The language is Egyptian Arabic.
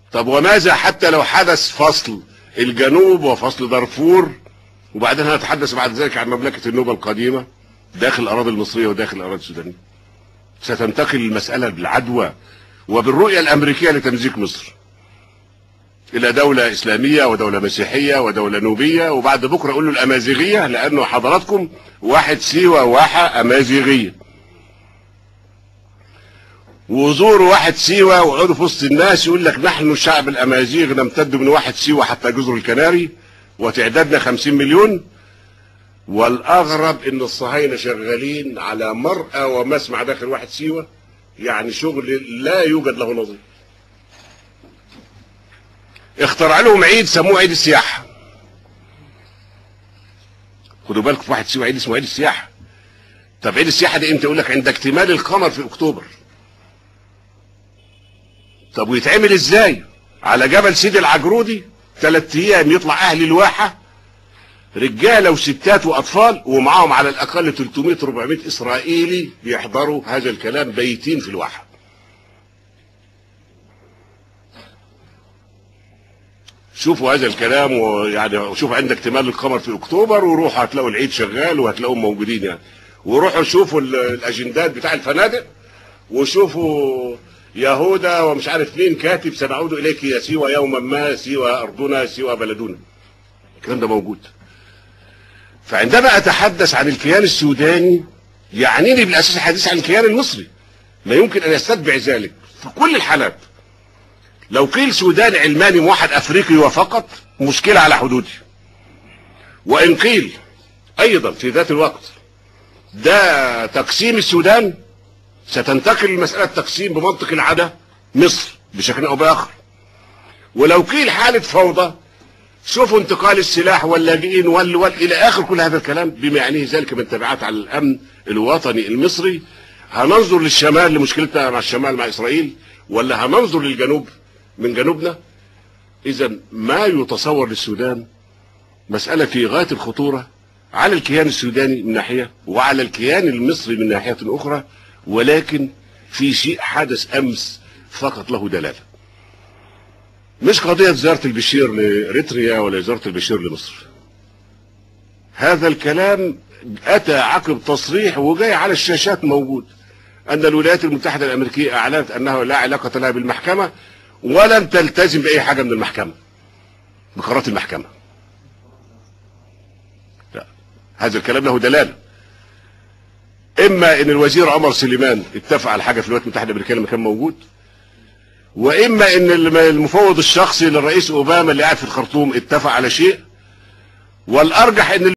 طب وماذا حتى لو حدث فصل الجنوب وفصل دارفور وبعدين هنتحدث بعد ذلك عن مملكة النوبة القديمة داخل الأراضي المصرية وداخل الأراضي السودانية ستنتقل المسألة بالعدوى وبالرؤية الأمريكية لتمزيق مصر إلى دولة إسلامية ودولة مسيحية ودولة نوبية وبعد بكرة أقول له الأمازيغية لأنه حضراتكم واحد سيوة واحة أمازيغية وزوروا واحد سيوة وقعدوا في وسط الناس يقول لك نحن شعب الأمازيغ نمتد من واحد سيوة حتى جزر الكناري وتعدادنا خمسين مليون والأغرب إن الصهاينة شغالين على مرأى ومسمع داخل واحد سيوة يعني شغل لا يوجد له نظير اخترع لهم عيد سموه عيد السياحة خدوا بالكم في واحد سيوة عيد اسمه عيد السياحة طب عيد السياحة ده امتى يقول لك عند اكتمال القمر في اكتوبر طب ويتعمل ازاي على جبل سيدي العجرودي ثلاث ايام يطلع اهل الواحة رجالة وستات واطفال ومعاهم على الاقل 300 400 اسرائيلي بيحضروا هذا الكلام بيتين في الواحة شوفوا هذا الكلام ويعني شوفوا عند اكتمال القمر في اكتوبر وروحوا هتلاقوا العيد شغال وهتلاقوهم موجودين يعني وروحوا شوفوا ال- الاجندات بتاع الفنادق وشوفوا يهودا ومش عارف مين كاتب سنعود اليك يا سيوة يوما ما سيوة ارضنا سيوة بلدنا الكلام ده موجود فعندما اتحدث عن الكيان السوداني يعنيني بالاساس الحديث عن الكيان المصري لا يمكن ان يستتبع ذلك في كل الحالات لو قيل سودان علماني موحد افريقي وفقط مشكلة على حدودي وان قيل ايضا في ذات الوقت ده تقسيم السودان ستنتقل المسألة تقسيم بمنطق العادة مصر بشكل او باخر ولو قيل حالة فوضى شوفوا انتقال السلاح واللاجئين وال وال الى اخر كل هذا الكلام بما يعنيه ذلك من تبعات على الامن الوطني المصري هننظر للشمال لمشكلتنا مع الشمال مع اسرائيل ولا هننظر للجنوب من جنوبنا اذا ما يتصور للسودان مسألة في غاية الخطورة على الكيان السوداني من ناحية وعلى الكيان المصري من ناحية أخرى ولكن في شيء حدث أمس فقط له دلالة مش قضية زيارة البشير لإريتريا ولا زيارة البشير لمصر هذا الكلام أتى عقب تصريح وجاي على الشاشات موجود أن الولايات المتحدة الأمريكية أعلنت أنها لا علاقة لها بالمحكمة ولن تلتزم بأي حاجة من المحكمة بقرارات المحكمة لا. هذا الكلام له دلالة إما أن الوزير عمر سليمان اتفق على حاجة في الولايات المتحدة الأمريكية لما كان موجود وإما أن المفوض الشخصي للرئيس أوباما اللي قاعد في الخرطوم اتفق على شيء والأرجح أن